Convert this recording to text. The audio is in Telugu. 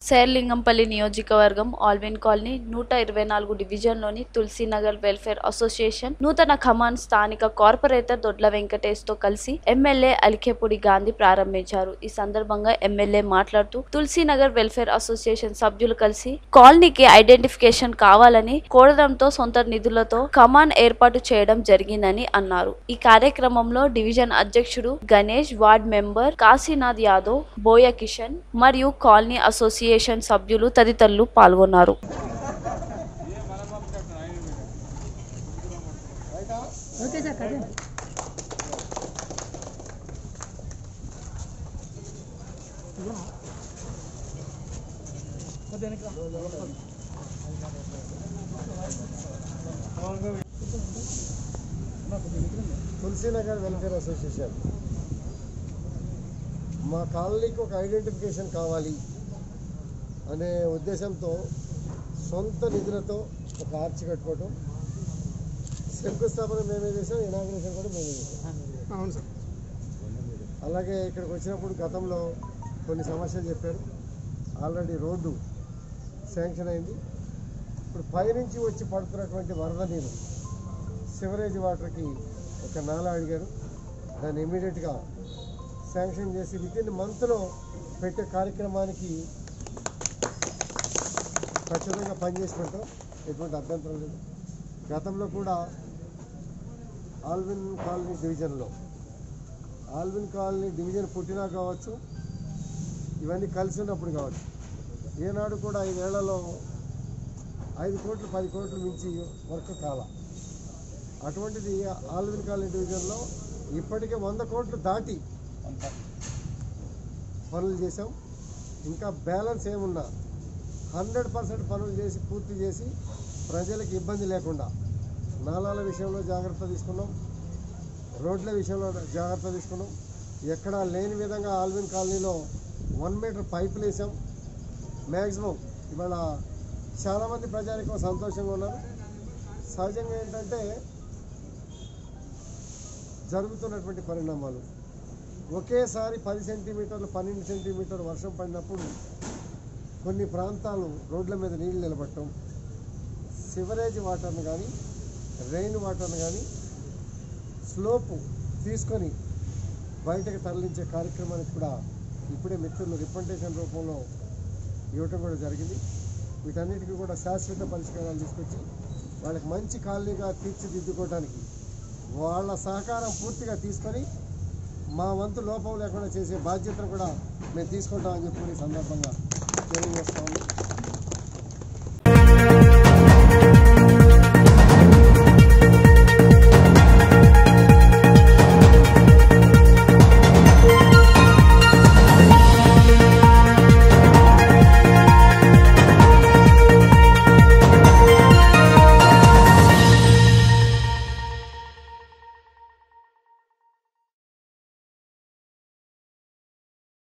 శేర్లింగంపల్లి నియోజకవర్గం ఆల్విన్ కాలనీ నూట ఇరవై నాలుగు డివిజన్లోని తులసీనగర్ వెల్ఫేర్ అసోసియేషన్ నూతన ఖమాన్ స్థానిక కార్పొరేటర్ దొడ్ల వెంకటేష్ తో కలిసి ఎమ్మెల్యే అలిఖేపూడి గాంధీ ప్రారంభించారు ఈ సందర్భంగా ఎమ్మెల్యే మాట్లాడుతూ తులసీనగర్ వెల్ఫేర్ అసోసియేషన్ సభ్యులు కలిసి కాలనీకి ఐడెంటిఫికేషన్ కావాలని కోరడంతో సొంత నిధులతో కమాన్ ఏర్పాటు చేయడం జరిగిందని అన్నారు ఈ కార్యక్రమంలో డివిజన్ అధ్యక్షుడు గణేష్ వార్డ్ మెంబర్ కాశీనాథ్ యాదవ్ బోయ కిషన్ మరియు కాలనీ అసోసియేషన్ సభ్యులు తదితరులు పాల్గొన్నారు ఓకే సార్ కదే తులసీనగర్ వెల్ఫేర్ అసోసియేషన్ మా కాలనీకి ఒక ఐడెంటిఫికేషన్ కావాలి అనే ఉద్దేశంతో సొంత నిధులతో ఒక ఆర్చి కట్టుకోవటం శంకుస్థాపన మేమే చేసాం ఇనాగ్రేషన్ కూడా మేమే చేసాం అవును సార్ అలాగే ఇక్కడికి వచ్చినప్పుడు గతంలో కొన్ని సమస్యలు చెప్పారు ఆల్రెడీ రోడ్డు శాంక్షన్ అయింది ఇప్పుడు పైనుంచి వచ్చి పడుతున్నటువంటి వరద నీరు సివరేజ్ వాటర్కి ఒక నాలా అడిగారు దాన్ని ఇమీడియట్గా శాంక్షన్ చేసి విత్ ఇన్ మంత్లో పెట్టే కార్యక్రమానికి ఖచ్చితంగా పనిచేసి పెట్టాం ఎటువంటి అభ్యంతరం లేదు గతంలో కూడా ఆల్విన్ కాలనీ డివిజన్లో ఆల్విన్ కాలనీ డివిజన్ పుట్టినా కావచ్చు ఇవన్నీ కలిసి ఉన్నప్పుడు కావచ్చు ఏనాడు కూడా ఐదేళ్లలో ఐదు కోట్లు పది కోట్లు మించి వర్క్ కాల అటువంటిది ఆల్విన్ కాలనీ డివిజన్లో ఇప్పటికే వంద కోట్లు దాటి పనులు చేసాం ఇంకా బ్యాలెన్స్ ఏమున్నా హండ్రెడ్ పర్సెంట్ పనులు చేసి పూర్తి చేసి ప్రజలకు ఇబ్బంది లేకుండా నాలాల విషయంలో జాగ్రత్త తీసుకున్నాం రోడ్ల విషయంలో జాగ్రత్త తీసుకున్నాం ఎక్కడా లేని విధంగా ఆల్విన్ కాలనీలో వన్ మీటర్ పైపులు వేసాం మ్యాక్సిమం ఇవాళ చాలామంది ప్రజానికం సంతోషంగా ఉన్నారు సహజంగా ఏంటంటే జరుగుతున్నటువంటి పరిణామాలు ఒకేసారి పది సెంటీమీటర్లు పన్నెండు సెంటీమీటర్లు వర్షం పడినప్పుడు కొన్ని ప్రాంతాలు రోడ్ల మీద నీళ్లు నిలబట్టడం సివరేజ్ వాటర్ని కానీ రెయిన్ వాటర్ని కానీ స్లోపు తీసుకొని బయటకు తరలించే కార్యక్రమానికి కూడా ఇప్పుడే మిత్రులు రిప్రజెంటేషన్ రూపంలో ఇవ్వటం కూడా జరిగింది వీటన్నిటికీ కూడా శాశ్వత పరిష్కారాలు తీసుకొచ్చి వాళ్ళకి మంచి కాలనీగా తీర్చిదిద్దుకోవడానికి వాళ్ళ సహకారం పూర్తిగా తీసుకొని మా వంతు లోపం లేకుండా చేసే బాధ్యతను కూడా మేము తీసుకుంటామని చెప్పి ఈ సందర్భంగా తెలియజేస్తాము